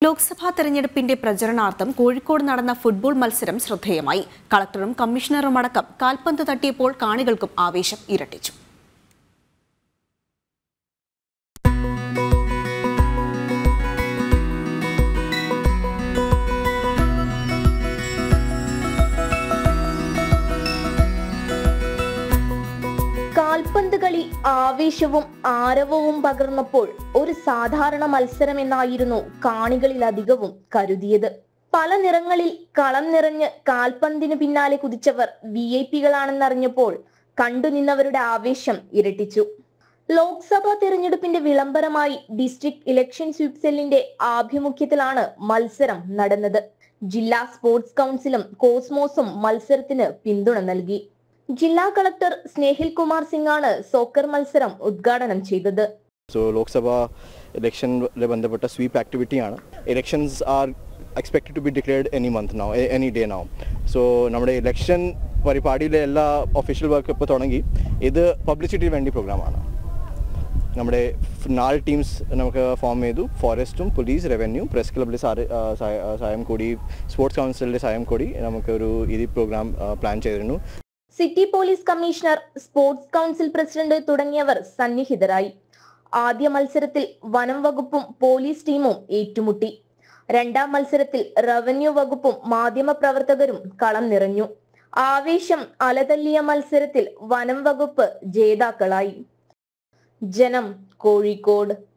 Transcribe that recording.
ലോക്സഭാ തെരഞ്ഞെടുപ്പിന്റെ പ്രചരണാർത്ഥം കോഴിക്കോട് നടന്ന ഫുട്ബോൾ മത്സരം ശ്രദ്ധേയമായി കളക്ടറും കമ്മീഷണറും അടക്കം കാൽപന്ത് തട്ടിയപ്പോൾ കാണികൾക്കും ആവേശം ഇരട്ടിച്ചു കാൽപന്ത് കളി ആവേശവും ആരവവും പകർന്നപ്പോൾ ഒരു സാധാരണ മത്സരമെന്നായിരുന്നു കാണികളിലധികവും കരുതിയത് പല നിറങ്ങളിൽ കളം നിറഞ്ഞ് കാൽപന്തിന് പിന്നാലെ കുതിച്ചവർ വി ഐ പികളാണെന്നറിഞ്ഞപ്പോൾ കണ്ടുനിന്നവരുടെ ആവേശം ഇരട്ടിച്ചു ലോക്സഭാ തെരഞ്ഞെടുപ്പിന്റെ വിളംബരമായി ഡിസ്ട്രിക്ട് ഇലക്ഷൻ സ്വീപ് സെല്ലിന്റെ ആഭിമുഖ്യത്തിലാണ് മത്സരം നടന്നത് ജില്ലാ സ്പോർട്സ് കൗൺസിലും കോസ്മോസും മത്സരത്തിന് പിന്തുണ നൽകി ജില്ലാ കളക്ടർ സ്നേഹിൽ കുമാർ സിംഗ് ആണ് സോക്കർ മത്സരം ഉദ്ഘാടനം ചെയ്തത് സോ ലോക്സഭ ഇലക്ഷനിൽ ബന്ധപ്പെട്ട സ്വീപ്പ് ആക്ടിവിറ്റിയാണ് elections are expected to be declared any month now any day now so നമ്മുടെ ഇലക്ഷൻ പരിപാടിയിലെ എല്ലാ ഒഫീഷ്യൽ വർക്ക് ഇപ്പോൾ തുടങ്ങി ഇത് പബ്ലിസിറ്റിക്ക് വേണ്ടി പ്രോഗ്രാമാണ് നമ്മുടെ ഫ് നാല് ടീംസ് നമുക്ക് ഫോം ചെയ്തു ഫോറസ്റ്റും പോലീസ് റവന്യൂ പ്രസ് ക്ലബിലെ സാറ് ആ, സഹായ- ആ, സഹായം കൂടി സ്പോർട്സ് കൗൺസിലിൻ്റെ സഹായം കൂടി നമുക്കൊരു ഈ പ്രോഗ്രാം പ്ലാൻ ചെയ്തിരുന്നു city police commissioner sports council president തുടങ്ങിയവർ സന്നിഹിതരായി ആദ്യ മത്സരത്തിൽ വനം വകുപ്പും പോലീസ് ടീമും ഏറ്റുമുട്ടി രണ്ടാം മത്സരത്തിൽ റവന്യൂ വകുപ്പും മാധ്യമ പ്രവർത്തകരും കളം നിറഞ്ഞു ആവേശം അലതല്ലിയ മത്സരത്തിൽ വനം വകുപ്പ് ജേതാക്കളായി ജനം കോഴിക്കോട്